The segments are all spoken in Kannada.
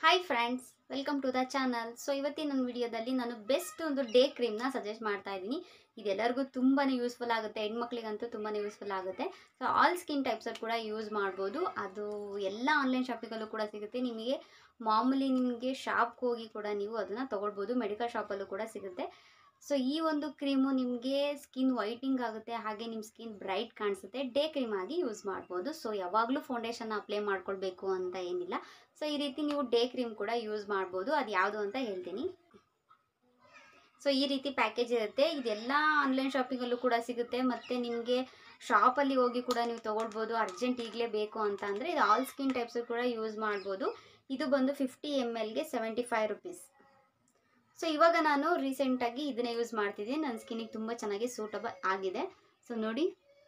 hi friends welcome to the channel so ಇವತ್ತಿನ ನನ್ನ ವಿಡಿಯೋದಲ್ಲಿ ನಾನು ಬೆಸ್ಟ್ ಒಂದು ಡೇ ಕ್ರೀಮ್ನ ಸಜೆಸ್ಟ್ ಮಾಡ್ತಾ ಇದ್ದೀನಿ ಇದೆಲ್ಲರಿಗೂ ತುಂಬಾ ಯೂಸ್ಫುಲ್ ಆಗುತ್ತೆ ಹೆಣ್ಮಕ್ಳಿಗಂತೂ ತುಂಬಾ ಯೂಸ್ಫುಲ್ ಆಗುತ್ತೆ ಸೊ ಆಲ್ ಸ್ಕಿನ್ ಟೈಪ್ಸಲ್ಲಿ ಕೂಡ ಯೂಸ್ ಮಾಡ್ಬೋದು ಅದು ಎಲ್ಲ ಆನ್ಲೈನ್ ಶಾಪಿಂಗಲ್ಲೂ ಕೂಡ ಸಿಗುತ್ತೆ ನಿಮಗೆ ಮಾಮೂಲಿ ನಿಮಗೆ ಶಾಪ್ಗೆ ಹೋಗಿ ಕೂಡ ನೀವು ಅದನ್ನು ತೊಗೊಳ್ಬೋದು ಮೆಡಿಕಲ್ ಶಾಪಲ್ಲೂ ಕೂಡ ಸಿಗುತ್ತೆ ಸೊ ಈ ಒಂದು ಕ್ರೀಮು ನಿಮಗೆ ಸ್ಕಿನ್ ವೈಟಿಂಗ್ ಆಗುತ್ತೆ ಹಾಗೆ ನಿಮ್ಮ ಸ್ಕಿನ್ ಬ್ರೈಟ್ ಕಾಣಿಸುತ್ತೆ ಡೇ ಕ್ರೀಮ್ ಆಗಿ ಯೂಸ್ ಮಾಡ್ಬೋದು ಸೊ ಯಾವಾಗಲೂ ಫೌಂಡೇಶನ್ ಅಪ್ಲೈ ಮಾಡ್ಕೊಳ್ಬೇಕು ಅಂತ ಏನಿಲ್ಲ ಸೊ ಈ ರೀತಿ ನೀವು ಡೇ ಕ್ರೀಮ್ ಕೂಡ ಯೂಸ್ ಮಾಡ್ಬೋದು ಅದು ಯಾವುದು ಅಂತ ಹೇಳ್ತೀನಿ ಸೊ ಈ ರೀತಿ ಪ್ಯಾಕೇಜ್ ಇರುತ್ತೆ ಇದೆಲ್ಲ ಆನ್ಲೈನ್ ಶಾಪಿಂಗಲ್ಲೂ ಕೂಡ ಸಿಗುತ್ತೆ ಮತ್ತು ನಿಮಗೆ ಶಾಪಲ್ಲಿ ಹೋಗಿ ಕೂಡ ನೀವು ತೊಗೊಳ್ಬೋದು ಅರ್ಜೆಂಟ್ ಈಗಲೇ ಬೇಕು ಅಂತ ಅಂದರೆ ಇದು ಆಲ್ ಸ್ಕಿನ್ ಟೈಪ್ಸು ಕೂಡ ಯೂಸ್ ಮಾಡ್ಬೋದು ಇದು ಬಂದು ಫಿಫ್ಟಿ ಎಮ್ ಎಲ್ಗೆ ಸೆವೆಂಟಿ ಫೈವ್ ರುಪೀಸ್ ಸೊ ಇವಾಗ ನಾನು ರೀಸೆಂಟಾಗಿ ಇದನ್ನೇ ಯೂಸ್ ಮಾಡ್ತಿದ್ದೀನಿ ನನ್ನ ಸ್ಕಿನ್ನಿಗೆ ತುಂಬ ಚೆನ್ನಾಗಿ ಸೂಟಬಲ್ ಆಗಿದೆ ಸೊ ನೋಡಿ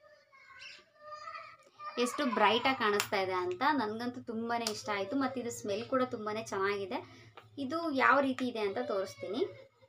ಎಷ್ಟು ಬ್ರೈಟಾಗಿ ಕಾಣಿಸ್ತಾ ಇದೆ ಅಂತ ನನಗಂತೂ ತುಂಬಾ ಇಷ್ಟ ಆಯಿತು ಮತ್ತು ಇದು ಸ್ಮೆಲ್ ಕೂಡ ತುಂಬಾ ಚೆನ್ನಾಗಿದೆ ಇದು ಯಾವ ರೀತಿ ಇದೆ ಅಂತ ತೋರಿಸ್ತೀನಿ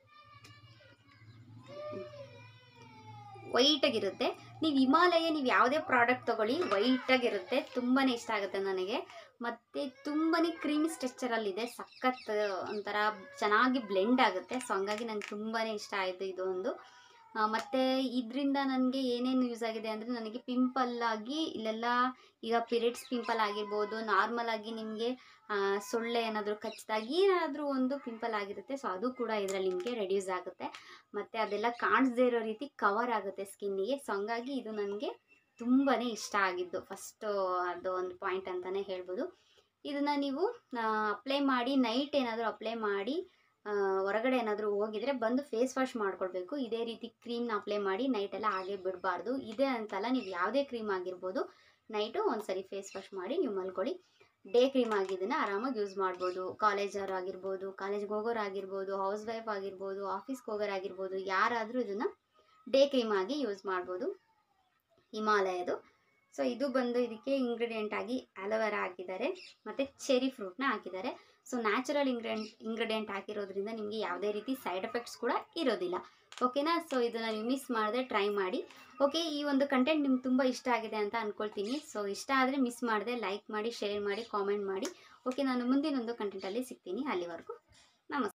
ವೈಟಾಗಿರುತ್ತೆ ನೀವು ಹಿಮಾಲಯ ನೀವು ಯಾವುದೇ ಪ್ರಾಡಕ್ಟ್ ತೊಗೊಳ್ಳಿ ವೈಟಾಗಿರುತ್ತೆ ತುಂಬಾ ಇಷ್ಟ ಆಗುತ್ತೆ ನನಗೆ ಮತ್ತು ತುಂಬಾ ಕ್ರೀಮಿ ಸ್ಟ್ರೆಚ್ಚರಲ್ಲಿದೆ ಸಖತ್ ಒಂಥರ ಚೆನ್ನಾಗಿ ಬ್ಲೆಂಡ್ ಆಗುತ್ತೆ ಸೊ ಹಂಗಾಗಿ ನಂಗೆ ತುಂಬಾ ಇಷ್ಟ ಆಯಿತು ಇದು ಒಂದು ಮತ್ತು ಇದರಿಂದ ನನಗೆ ಏನೇನು ಯೂಸ್ ಆಗಿದೆ ಅಂದರೆ ನನಗೆ ಪಿಂಪಲ್ ಆಗಿ ಇಲ್ಲೆಲ್ಲ ಈಗ ಪಿರಿಯಡ್ಸ್ ಪಿಂಪಲ್ ಆಗಿರ್ಬೋದು ನಾರ್ಮಲ್ ಆಗಿ ನಿಮಗೆ ಸೊಳ್ಳೆ ಏನಾದರೂ ಕಚ್ಚಿದಾಗ ಏನಾದರೂ ಒಂದು ಪಿಂಪಲ್ ಆಗಿರುತ್ತೆ ಸೊ ಅದು ಕೂಡ ಇದರಲ್ಲಿ ನಿಮಗೆ ರೆಡ್ಯೂಸ್ ಆಗುತ್ತೆ ಮತ್ತು ಅದೆಲ್ಲ ಕಾಣಿಸ್ದೇ ಇರೋ ರೀತಿ ಕವರ್ ಆಗುತ್ತೆ ಸ್ಕಿನ್ನಿಗೆ ಸೊ ಹಂಗಾಗಿ ಇದು ನನಗೆ ತುಂಬಾ ಇಷ್ಟ ಆಗಿದ್ದು ಫಸ್ಟು ಅದು ಒಂದು ಪಾಯಿಂಟ್ ಅಂತಲೇ ಹೇಳ್ಬೋದು ಇದನ್ನು ನೀವು ಅಪ್ಲೈ ಮಾಡಿ ನೈಟ್ ಏನಾದರೂ ಅಪ್ಲೈ ಮಾಡಿ ಹೊರಗಡೆ ಏನಾದರೂ ಹೋಗಿದ್ರೆ ಬಂದು ಫೇಸ್ ವಾಶ್ ಮಾಡ್ಕೊಳ್ಬೇಕು ಇದೇ ರೀತಿ ಕ್ರೀಮ್ನ ಅಪ್ಲೈ ಮಾಡಿ ನೈಟೆಲ್ಲ ಹಾಗೆ ಬಿಡಬಾರ್ದು ಇದೇ ಅಂತಲ್ಲ ನೀವು ಯಾವುದೇ ಕ್ರೀಮ್ ಆಗಿರ್ಬೋದು ನೈಟು ಒಂದು ಸರಿ ಫೇಸ್ ವಾಶ್ ಮಾಡಿ ನೀವು ಮಲ್ಕೊಳ್ಳಿ ಡೇ ಕ್ರೀಮ್ ಆಗಿದ್ದನ್ನು ಆರಾಮಾಗಿ ಯೂಸ್ ಮಾಡ್ಬೋದು ಕಾಲೇಜವ್ರು ಆಗಿರ್ಬೋದು ಕಾಲೇಜ್ಗೆ ಹೋಗೋರು ಆಗಿರ್ಬೋದು ಹೌಸ್ ವೈಫ್ ಆಗಿರ್ಬೋದು ಆಫೀಸ್ಗೆ ಹೋಗೋರು ಆಗಿರ್ಬೋದು ಯಾರಾದರೂ ಇದನ್ನು ಡೇ ಕ್ರೀಮ್ ಆಗಿ ಯೂಸ್ ಮಾಡ್ಬೋದು ಹಿಮಾಲಯದು ಸೊ ಇದು ಬಂದು ಇದಕ್ಕೆ ಇಂಗ್ರೀಡಿಯೆಂಟ್ ಆಗಿ ಅಲೋವೆರಾ ಹಾಕಿದ್ದಾರೆ ಮತ್ತು ಚೆರಿ ಫ್ರೂಟ್ನ ಹಾಕಿದ್ದಾರೆ ಸೊ ನ್ಯಾಚುರಲ್ ಇಂಗ್ರೆಂಟ್ ಇಂಗ್ರೀಡಿಯೆಂಟ್ ಹಾಕಿರೋದ್ರಿಂದ ನಿಮಗೆ ಯಾವುದೇ ರೀತಿ ಸೈಡ್ ಎಫೆಕ್ಟ್ಸ್ ಕೂಡ ಇರೋದಿಲ್ಲ ಓಕೆನಾ ಸೊ ಇದನ್ನು ನೀವು ಮಿಸ್ ಮಾಡದೆ ಟ್ರೈ ಮಾಡಿ ಓಕೆ ಈ ಒಂದು ಕಂಟೆಂಟ್ ನಿಮ್ಗೆ ತುಂಬ ಇಷ್ಟ ಆಗಿದೆ ಅಂತ ಅಂದ್ಕೊಳ್ತೀನಿ ಸೊ ಇಷ್ಟ ಆದರೆ ಮಿಸ್ ಮಾಡದೆ ಲೈಕ್ ಮಾಡಿ ಶೇರ್ ಮಾಡಿ ಕಾಮೆಂಟ್ ಮಾಡಿ ಓಕೆ ನಾನು ಮುಂದಿನೊಂದು ಕಂಟೆಂಟಲ್ಲಿ ಸಿಗ್ತೀನಿ ಅಲ್ಲಿವರೆಗೂ ನಮಸ್ತೆ